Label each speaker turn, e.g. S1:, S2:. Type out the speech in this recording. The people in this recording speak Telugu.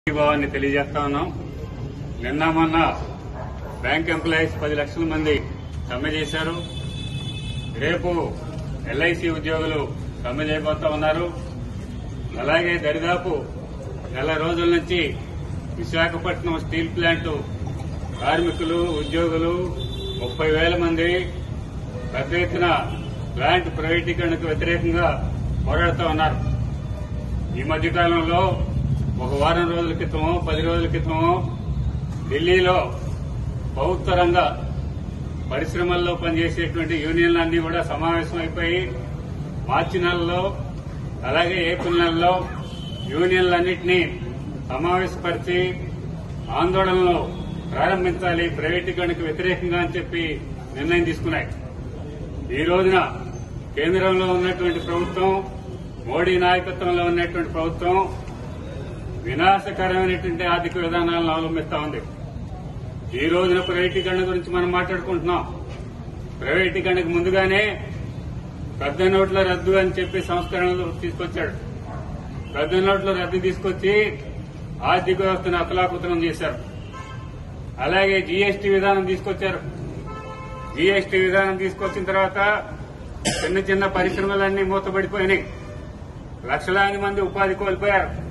S1: భావాన్ని తెలియజేస్తా ఉన్నాం నిన్న మొన్న బ్యాంక్ ఎంప్లాయీస్ పది లక్షల మంది సమ్మె చేశారు రేపు ఎల్ఐసి ఉద్యోగులు సమ్మె చేయబోతా ఉన్నారు అలాగే దరిదాపు నెల రోజుల నుంచి విశాఖపట్నం స్టీల్ ప్లాంట్ కార్మికులు ఉద్యోగులు ముప్పై వేల మంది పెద్ద ఎత్తున ప్లాంట్ ప్రైవేటీకరణకు వ్యతిరేకంగా పోరాడుతూ ఉన్నారు ఈ మధ్య కాలంలో ఒక వారం రోజుల క్రితమో పది రోజుల క్రితమో ఢిల్లీలో ప్రభుత్వ రంగ పరిశ్రమల్లో పనిచేసేటువంటి యూనియన్లన్నీ కూడా సమావేశం అయిపోయి మార్చి నెలలో అలాగే ఏప్రిల్ నెలలో యూనియన్లన్నింటినీ సమావేశపరిచి ఆందోళనలు ప్రారంభించాలి ప్రైవేటీకరణకు వ్యతిరేకంగా అని చెప్పి నిర్ణయం తీసుకున్నాయి ఈ రోజున కేంద్రంలో ఉన్నటువంటి ప్రభుత్వం మోడీ నాయకత్వంలో ఉన్నటువంటి ప్రభుత్వం వినాశకరమైనటువంటి ఆర్థిక విధానాలను అవలంబిస్తా ఉంది ఈ రోజున ప్రైవేటీకరణ గురించి మనం మాట్లాడుకుంటున్నాం ప్రైవేటీకరణకు ముందుగానే పెద్ద నోట్ల రద్దు అని చెప్పి సంస్కరణలు తీసుకొచ్చాడు పెద్ద నోట్ల రద్దు తీసుకొచ్చి ఆర్థిక వ్యవస్థను అతలాకుతలం చేశారు అలాగే జీఎస్టీ విధానం తీసుకొచ్చారు జీఎస్టీ విధానం తీసుకొచ్చిన తర్వాత చిన్న చిన్న పరిశ్రమలన్నీ మూతపడిపోయినాయి లక్షలాది మంది ఉపాధి కోల్పోయారు